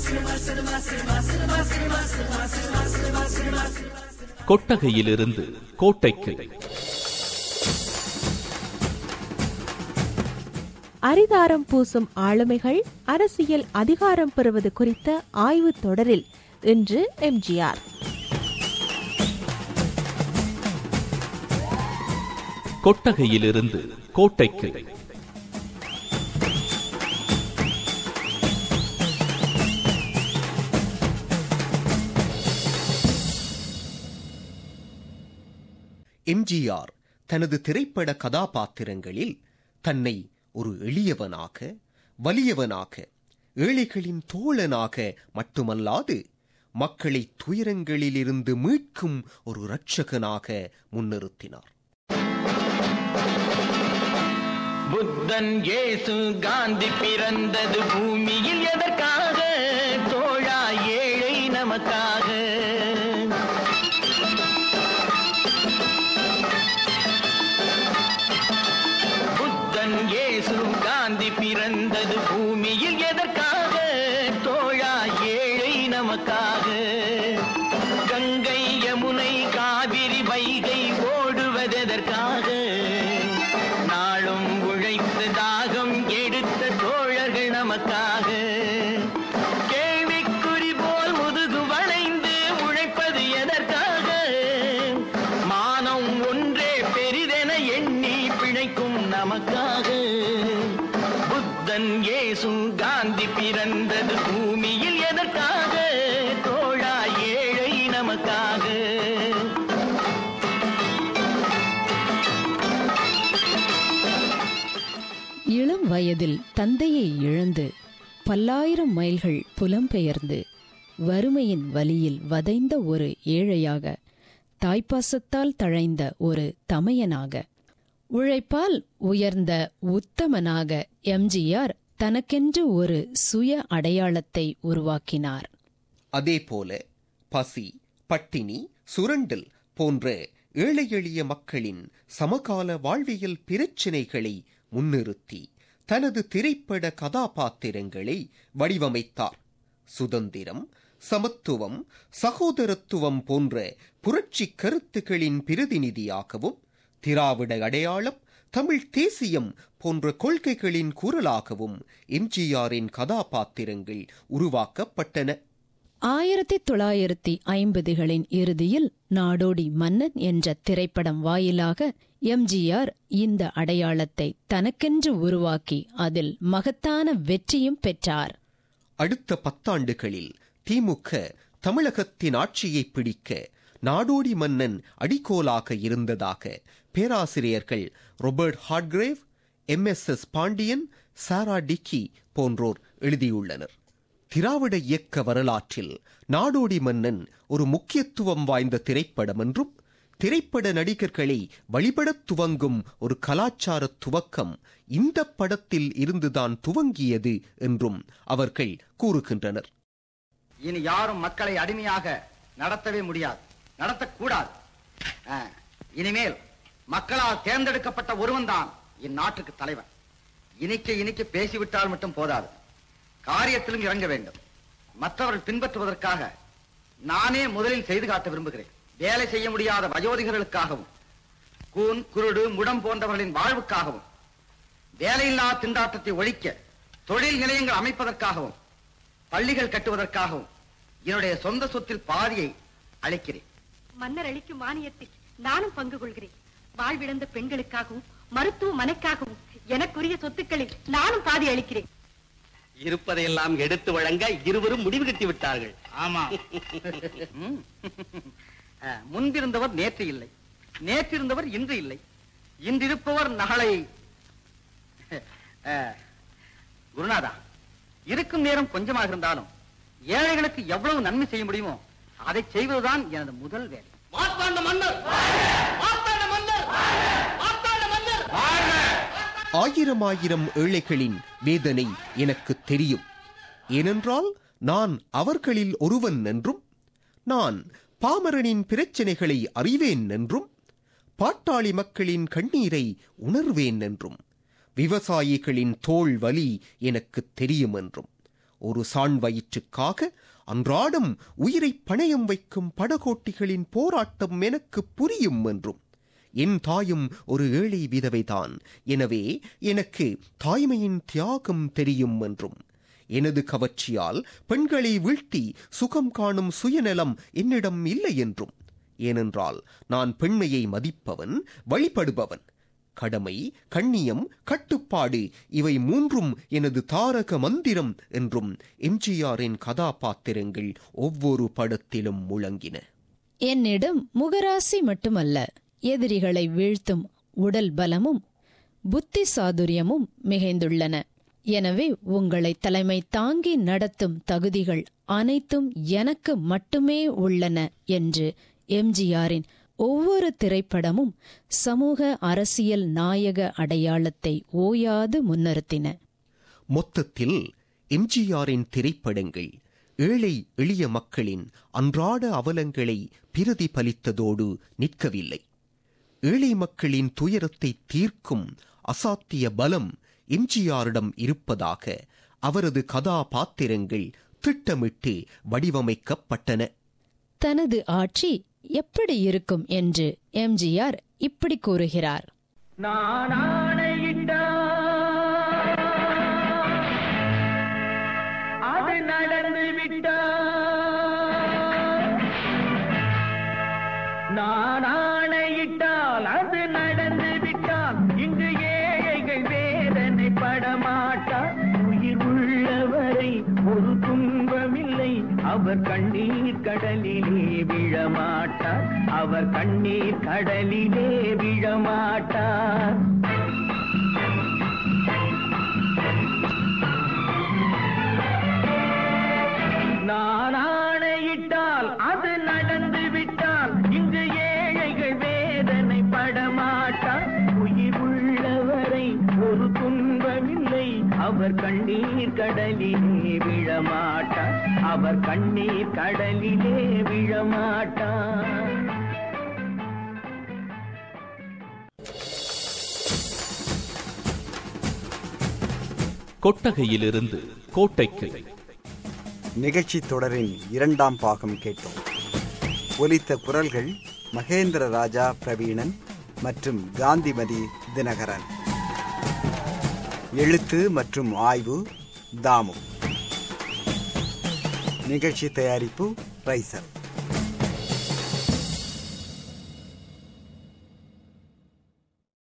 கொட்டகையிலிருந்து கோட்டைக்கு அரிதாரம் பூசும் ஆளுமைகள் அரசியல் அதிகாரம் பெறுவது குறித்த ஆய்வுத் தொடரில் இன்று எம்ஜிஆர் கொட்டகையிலிருந்து கோட்டைக்கு எம்ஜிஆர் தனது திரைப்பட கதாபாத்திரங்களில் தன்னை ஒரு எளியவனாக வலியவனாக ஏழைகளின் தோழனாக மட்டுமல்லாது மக்களை துயரங்களிலிருந்து மீட்கும் ஒரு இரட்சகனாக முன்னிறுத்தினார் புத்தன் இயேசு காந்தி பிறந்தது பூமியில் எதற்காக தோழா ஏழை நமக்காக புத்தன் இயேசு காந்தி பிறந்தது பூமியில் எதற்காக தோழா ஏழை நமக்காக கங்கை யமுனை காவிரி வைகை ஓடுவதெதற்காக நாளும் உழைத்து தாகம் எடுத்த தோழர்கள் நமக்காக கேள்விக்குறி போல் முதுகு வளைந்து உழைப்பது எதற்காக மானம் ஒன்றே பெரிதென எண்ணி பிழைக்கும் நமக்காக புத்தன் இயேசு காந்தி பிறந்தது பூமியில் எதற்காக தோழா ஏழை நமக்காக இளம் வயதில் தந்தையை இழந்து பல்லாயிரம் மைல்கள் புலம்பெயர்ந்து வறுமையின் வலியில் வதைந்த ஒரு ஏழையாக தாய்ப்பாசத்தால் தழைந்த ஒரு தமையனாக உழைப்பால் உயர்ந்த உத்தமனாக எம்ஜிஆர் தனக்கென்று ஒரு சுய அடையாளத்தை உருவாக்கினார் அதேபோல பசி பட்டினி சுரண்டல் போன்ற ஏழை எளிய மக்களின் சமகால வாழ்வியல் பிரச்சினைகளை முன்னிறுத்தி தனது திரைப்பட கதாபாத்திரங்களை வடிவமைத்தார் சுதந்திரம் சமத்துவம் சகோதரத்துவம் போன்ற புரட்சி கருத்துக்களின் பிரதிநிதியாகவும் திராவிட அடையாளம் தமிழ் தேசியம் போன்ற கொள்கைகளின் குரலாகவும் எம்ஜிஆரின் கதாபாத்திரங்கள் உருவாக்கப்பட்டன ஆயிரத்தி தொள்ளாயிரத்தி ஐம்பதுகளின் இறுதியில் நாடோடி மன்னன் என்ற திரைப்படம் வாயிலாக எம்ஜிஆர் இந்த அடையாளத்தை தனக்கென்று உருவாக்கி அதில் மகத்தான வெற்றியும் பெற்றார் அடுத்த பத்தாண்டுகளில் திமுக தமிழகத்தின் ஆட்சியை பிடிக்க நாடோடி மன்னன் அடிக்கோலாக இருந்ததாக பேராசிரியர்கள் Robert Hardgrave M S S Pandian Sarah Dickey போன்றோர் எழுதியுள்ளனர் திராவிட இயக்க வரலாற்றில் நாடோடி மன்னன் ஒரு முக்கியத்துவம் வாய்ந்த திரைப்படம் என்றும் திரைப்பட நடிகர்களை வழிபடத் துவங்கும் ஒரு கலாச்சார துவக்கம் இந்த படத்தில் இருந்துதான் துவங்கியது என்றும் அவர்கள் கூறுகின்றனர் இனி யாரும் மக்களை அடிமையாக நடத்தவே முடியாது நடத்தக்கூடாது ஆ, இனிமேல் மக்களால் தேர்ந்தெடுக்கப்பட்ட ஒருவன் தான் இந்நாட்டுக்கு தலைவன் இனிக்க இனிக்க பேசிவிட்டால் மட்டும் போதாது காரியத்திலும் இறங்க வேண்டும் மற்றவர்கள் பின்பற்றுவதற்காக நானே முதலில் செய்து காட்ட விரும்புகிறேன் வேலை செய்ய முடியாத வயோதிகர்களுக்காகவும் கூன் குருடு முடம் போன்றவர்களின் வாழ்வுக்காகவும் வேலையில்லா திண்டாட்டத்தை ஒழிக்க தொழில் நிலையங்கள் அமைப்பதற்காகவும் பள்ளிகள் கட்டுவதற்காகவும் என்னுடைய சொந்த சொத்தில் பாதியை அளிக்கிறேன் மன்னர் அளிக்கும் மானியத்தில் நானும் பங்கு கொள்கிறேன் வாழ்விழந்த பெண்களுக்காகவும் மருத்துவமனைக்காகவும் எனக்குரிய சொத்துக்களில் நானும் பாதி அளிக்கிறேன் இருப்பதையெல்லாம் எடுத்து வழங்க இருவரும் முடிவு கட்டி விட்டார்கள் ஆமா ம். ஆ, முன்பிருந்தவர் நேற்று இல்லை நேற்றிருந்தவர் இன்று இல்லை இன்றிருப்பவர் நாளை ஆ, குருநாதா இருக்கும் நேரம் கொஞ்சமாக இருந்தாலும் ஏழைகளுக்கு எவ்வளவு நன்மை செய்ய முடியுமோ அதை செய்வதுதான் எனது முதல் வேலை மார்த்தாண்ட மன்னர் மார்த்தாண்ட மன்னர் மார்த்தாண்ட மன்னர் ஆயிரம் ஆயிரம் ஏழைகளின் வேதனை எனக்கு தெரியும் ஏனென்றால் நான் அவர்களில் ஒருவன் என்றும் நான் பாமரனின் பிரச்சனைகளை அறிவேன் என்றும் பாட்டாளி மக்களின் கண்ணீரை உணர்வேன் என்றும் விவசாயிகளின் தோள் வலி எனக்கு தெரியும் என்றும் ஒரு சாண் வயிற்றுக்காக அன்றாடம் உயிரை பணயம் வைக்கும் படகோட்டிகளின் போராட்டம் எனக்கு புரியும் என்றும் என் தாயும் ஒரு ஏழை விதவைதான் எனவே எனக்கு தாய்மையின் தியாகம் தெரியும் என்றும் எனது கவர்ச்சியால் பெண்களை வீழ்த்தி சுகம் காணும் சுயநலம் என்னிடம் இல்லை என்றும் ஏனென்றால் நான் பெண்மையை மதிப்பவன் வழிபடுபவன் கடமை கண்ணியம் கட்டுப்பாடு இவை மூன்றும் எனது தாரக மந்திரம் என்றும் எம்ஜிஆரின் கதாபாத்திரங்கள் ஒவ்வொரு படத்திலும் முழங்கின என்னிடம் முகராசி மட்டுமல்ல எதிரிகளை வீழ்த்தும் உடல் பலமும் புத்தி சாதுரியமும் மிகைந்துள்ளன எனவே உங்களை தலைமை தாங்கி நடத்தும் தகுதிகள் அனைத்தும் எனக்கு மட்டுமே உள்ளன என்று எம்ஜிஆரின் ஒவ்வொரு திரைப்படமும் சமூக அரசியல் நாயக அடையாளத்தை ஓயாது முன்னிறுத்தின மொத்தத்தில் எம்ஜிஆரின் திரைப்படங்கள் ஏழை எளிய மக்களின் அன்றாட அவலங்களை பிரதிபலித்ததோடு நிற்கவில்லை ஏழை மக்களின் துயரத்தை தீர்க்கும் அசாத்திய பலம் எம்ஜிஆரிடம் இருப்பதாக அவரது கதாபாத்திரங்கள் திட்டமிட்டு வடிவமைக்கப்பட்டன தனது ஆட்சி எப்படி இருக்கும் என்று எம்ஜிஆர் இப்படி கூறுகிறார் நான் ஆணையிட்டா அது நடந்து விட்டா நான் ஆணையிட்டால் அது நடந்து விட்டால் இங்கு ஏழைகள் வேதனை படமாட்டார் உயிர் உள்ளவரை ஒரு துன்பமில்லை அவர் கண்ணீர் கடலிலே விழமாட்டார் அவர் கண்ணீர் கடலிலே விழமாட்டார் நான் ஆணையிட்டால் அது நடந்து விட்டால் இங்கு ஏழைகள் வேதனை படமாட்டார் உயிர் உள்ளவரை ஒரு துன்பமில்லை அவர் கண்ணீர் கடலிலே விழமாட்டார் அவர் கண்ணீர் கடலிலே விழமாட்டார் கொட்டகையிலிருந்து கோட்டைக்கு நிகழ்ச்சி தொடரின் இரண்டாம் பாகம் கேட்டோம் ஒலித்த குரல்கள் மகேந்திர ராஜா பிரவீணன் மற்றும் காந்திமதி தினகரன் எழுத்து மற்றும் ஆய்வு தாமு நிகழ்ச்சி தயாரிப்பு ரைசர்